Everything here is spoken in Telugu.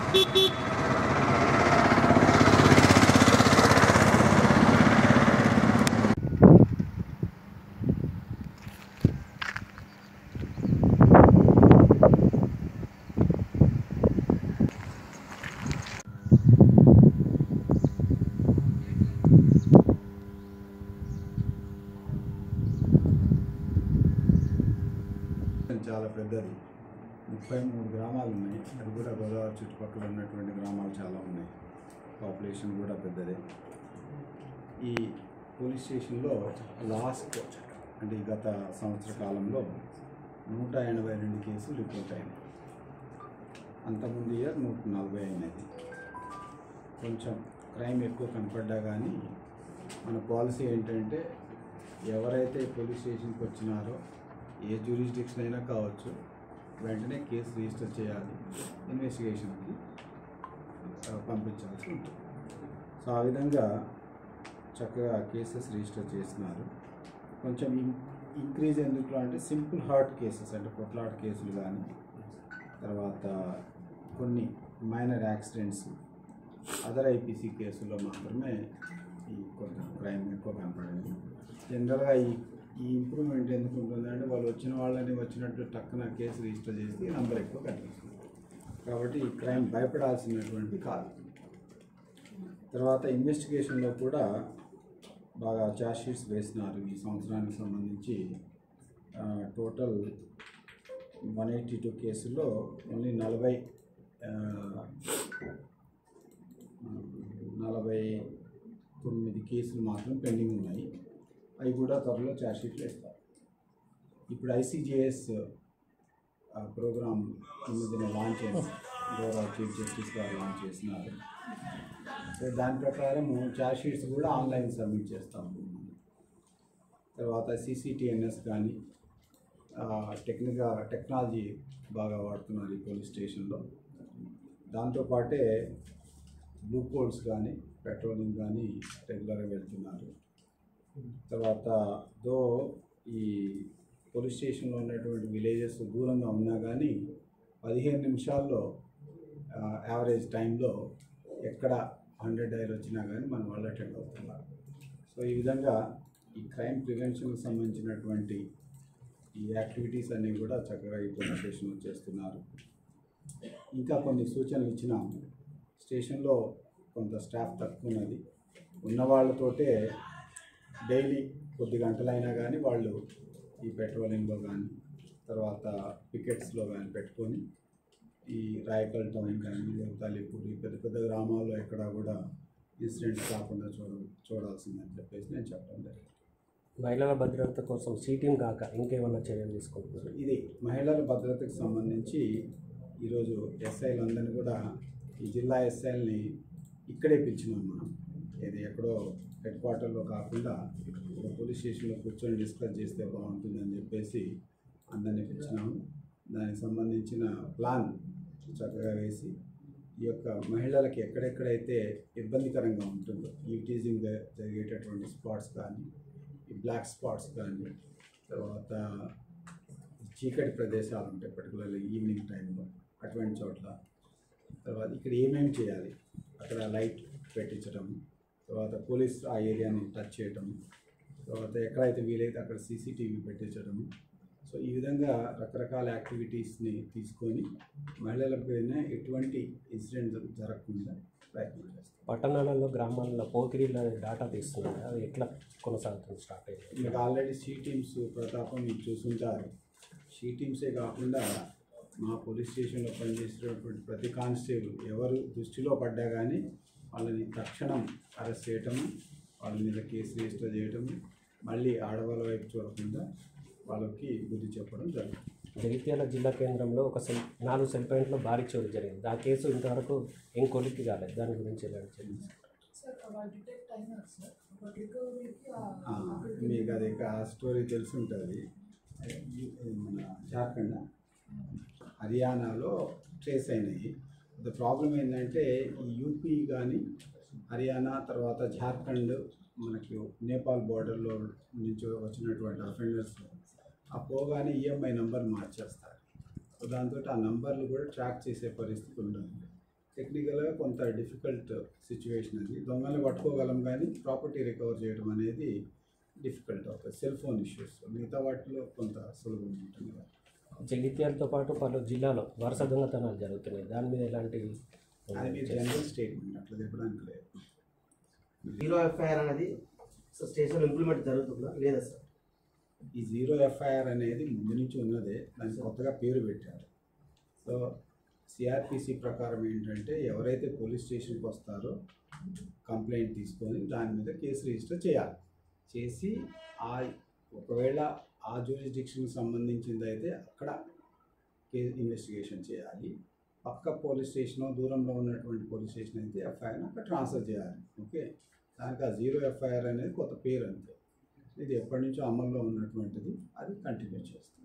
చాలా పెద్దది ముప్పై మూడు గ్రామాలు ఉన్నాయి అది కూడా గోదావరి చుట్టుపక్కల ఉన్నటువంటి గ్రామాలు చాలా ఉన్నాయి పాపులేషన్ కూడా పెద్దదే ఈ పోలీస్ స్టేషన్లో లాస్ట్ అంటే ఈ గత సంవత్సర కాలంలో నూట ఎనభై రెండు కేసులు రిపోర్ట్ అయినాయి అంతకుముందు ఇయర్ నూట నలభై అయినది కొంచెం క్రైమ్ ఎక్కువ కనపడ్డా కానీ మన పాలసీ ఏంటంటే ఎవరైతే పోలీస్ స్టేషన్కి వచ్చినారో ఏ జ్యూరిస్డిక్షన్ అయినా కావచ్చు వెంటనే కేసు రిజిస్టర్ చేయాలి ఇన్వెస్టిగేషన్కి ఆ, పంపించాల్సి ఉంటుంది సో ఆ విధంగా చక్కగా కేసెస్ రిజిస్టర్ చేస్తున్నారు కొంచెం ఇన్ ఇంక్రీజ్ ఎందుకు అంటే సింపుల్ హార్ట్ కేసెస్ అంటే కొట్లాట కేసులు కానీ తర్వాత కొన్ని మైనర్ యాక్సిడెంట్స్ అదర్ ఐపీసీ కేసుల్లో మాత్రమే ఈ కొంచెం క్రైమ్ ఎక్కువ కనపడింది జనరల్గా ఈ ఈ ఇంప్రూవ్మెంట్ ఎందుకు ఉంటుందంటే వాళ్ళు వచ్చిన వాళ్ళని వచ్చినట్టు టక్కున కేసు రిజిస్టర్ చేసి నంబర్ ఎక్కువ కనిపిస్తుంది కాబట్టి ఈ క్రైమ్ భయపడాల్సినటువంటి కాదు తర్వాత ఇన్వెస్టిగేషన్లో కూడా బాగా ఛార్జ్ షీట్స్ వేసినారు ఈ సంవత్సరానికి సంబంధించి టోటల్ వన్ ఎయిటీ టూ కేసుల్లో ఓన్లీ నలభై ఆ, నలభై తొమ్మిది కేసులు మాత్రం పెండింగ్ ఉన్నాయి అవి కూడా త్వరలో ఛార్జ్ షీట్లు వేస్తారు ఇప్పుడు ఐసీజీఎస్ ప్రోగ్రామ్ ఈ మధ్యన లాంచ్ చేసి గౌరవ చీఫ్ జస్టిస్ గారు లాంచ్ చేసినారు సో దాని ప్రకారం ఛార్జ్ షీట్స్ కూడా ఆన్లైన్ సబ్మిట్ చేస్తాం తర్వాత సీసీటీఎన్ఎస్ కానీ టెక్నిక్గా టెక్నాలజీ బాగా వాడుతున్నారు ఈ పోలీస్ స్టేషన్లో దాంతోపాటే బ్లూ కోడ్స్ కానీ పెట్రోలింగ్ కానీ రెగ్యులర్గా వెళ్తున్నారు తర్వాత దో ఈ పోలీస్ స్టేషన్లో ఉన్నటువంటి విలేజెస్ దూరంగా ఉన్నా కానీ పదిహేను నిమిషాల్లో యావరేజ్ టైంలో ఎక్కడ హండ్రెడ్ డైర్ వచ్చినా కానీ మన వాళ్ళు అటెండ్ అవుతున్నారు సో ఈ విధంగా ఈ క్రైమ్ ప్రివెన్షన్కి సంబంధించినటువంటి ఈ యాక్టివిటీస్ అన్నీ కూడా చక్కగా ఈ పోలీస్ స్టేషన్లో చేస్తున్నారు ఇంకా కొన్ని సూచనలు ఇచ్చినాము స్టేషన్లో కొంత స్టాఫ్ తక్కువ ఉన్నది ఉన్న వాళ్ళతోటే డైలీ కొద్ది గంటలైనా కానీ వాళ్ళు ఈ పెట్రోలింగ్లో కానీ తర్వాత పికెట్స్లో కానీ పెట్టుకొని ఈ రాయకల్ టౌన్ కానీ దేవతాలిపూర్ ఈ పెద్ద పెద్ద గ్రామాల్లో ఎక్కడా కూడా ఇన్సిడెంట్స్ కాకుండా చూడ చూడాల్సిందని చెప్పేసి నేను చెప్పడం జరిగింది మహిళల భద్రత కోసం సీటీం కాక ఇంకేమన్నా చర్యలు తీసుకుంటున్నారు ఇది మహిళల భద్రతకు సంబంధించి ఈరోజు ఎస్ఐలందరినీ కూడా ఈ జిల్లా ఎస్ఐల్ని ఇక్కడే పిలిచినాం మనం ఇది ఎక్కడో హెడ్ క్వార్టర్లో కాకుండా ఇక్కడ పోలీస్ స్టేషన్లో కూర్చొని డిస్కస్ చేస్తే బాగుంటుందని చెప్పేసి అందరినీ పిలిచినాము దానికి సంబంధించిన ప్లాన్ చక్కగా వేసి ఈ యొక్క మహిళలకి ఎక్కడెక్కడైతే ఇబ్బందికరంగా ఉంటుందో ఈ టీజింగ్ జరిగేటటువంటి స్పాట్స్ కానీ ఈ బ్లాక్ స్పాట్స్ కానీ తర్వాత చీకటి ప్రదేశాలు ఉంటాయి పర్టికులర్లీ ఈవినింగ్ టైంలో అటువంటి చోట్ల తర్వాత ఇక్కడ ఏమేమి చేయాలి అక్కడ లైట్ పెట్టించడం తర్వాత పోలీస్ ఆ ఏరియాని టచ్ చేయటం తర్వాత ఎక్కడైతే వీలైతే అక్కడ సీసీటీవీ పెట్టించడం సో ఈ విధంగా రకరకాల యాక్టివిటీస్ని తీసుకొని మహిళల పైన ఎటువంటి ఇన్సిడెంట్ జరగకుండా ప్రయత్నం చేస్తాం పట్టణాలలో గ్రామాలలో పోకిరీల డాటా తీస్తున్నారు అది ఎట్లా కొనసాగుతుంది స్టార్ట్ అయ్యింది మీకు ఆల్రెడీ షీ టీమ్స్ ప్రతాపం మీరు చూసుంటారు షీ టీమ్సే కాకుండా మా పోలీస్ స్టేషన్లో పనిచేసేటటువంటి ప్రతి కానిస్టేబుల్ ఎవరు దృష్టిలో పడ్డా కానీ వాళ్ళని తక్షణం అరెస్ట్ చేయటము వాళ్ళ మీద కేసు రిజిస్టర్ చేయటము మళ్ళీ ఆడవాళ్ళ వైపు చూడకుండా వాళ్ళకి బుద్ధి చెప్పడం జరుగుతుంది జగిత్యాల జిల్లా కేంద్రంలో ఒక సెల్ నాలుగు సెల్ పాయింట్లో భారీ చోరీ జరిగింది ఆ కేసు ఇంతవరకు ఏం కొలిక్కి కాలేదు దాని గురించి ఎలాంటి చర్యలు సార్ వాళ్ళు డిటెక్ట్ అయినారు సార్ బట్ రికవరీకి ఆ, మీకు అది ఆ స్టోరీ తెలిసి ఉంటుంది మన జార్ఖండ్ హర్యానాలో ట్రేస్ అయినాయి ద ప్రాబ్లం ఏంటంటే ఈ యూపీ కానీ హర్యానా తర్వాత జార్ఖండ్ మనకి నేపాల్ బార్డర్లో నుంచి వచ్చినటువంటి అఫెండర్స్ ఆ పోగానే ఈఎంఐ నెంబర్ మార్చేస్తారు సో దాంతో ఆ నంబర్లు కూడా ట్రాక్ చేసే పరిస్థితి ఉంటుంది టెక్నికల్గా కొంత డిఫికల్ట్ సిచ్యువేషన్ అది దొంగల్ని పట్టుకోగలం కానీ ప్రాపర్టీ రికవర్ చేయడం అనేది డిఫికల్ట్ అవుతుంది సెల్ ఫోన్ ఇష్యూస్ మిగతా వాటిలో కొంత సులభం ఉంటుంది జగిత్యాలతో పాటు పలు జిల్లాలో వరుస దొంగతనాలు జరుగుతున్నాయి దాని మీద ఎలాంటి అది మీ జనరల్ స్టేట్మెంట్ అట్లా చెప్పడానికి లేదు జీరో ఎఫ్ఐఆర్ అనేది సో స్టేషన్ ఇంప్లిమెంట్ జరుగుతుందా లేదా సార్ ఈ జీరో ఎఫ్ఐఆర్ అనేది ముందు నుంచి ఉన్నదే దానికి కొత్తగా పేరు పెట్టారు సో సిఆర్పిసి ప్రకారం ఏంటంటే ఎవరైతే పోలీస్ స్టేషన్కి వస్తారో కంప్లైంట్ తీసుకొని దాని మీద కేసు రిజిస్టర్ చేయాలి చేసి ఆ ఒకవేళ ఆ జ్యూరిస్డిక్షన్కి సంబంధించింది అయితే అక్కడ కేసు ఇన్వెస్టిగేషన్ చేయాలి పక్క పోలీస్ స్టేషన్ దూరంలో ఉన్నటువంటి పోలీస్ స్టేషన్ అయితే ఎఫ్ఐఆర్ని అక్కడ ట్రాన్స్ఫర్ చేయాలి ఓకే దానికి ఆ జీరో ఎఫ్ఐఆర్ అనేది కొత్త పేరు అంతే ఇది ఎప్పటి నుంచో అమల్లో ఉన్నటువంటిది అది కంటిన్యూ చేస్తాం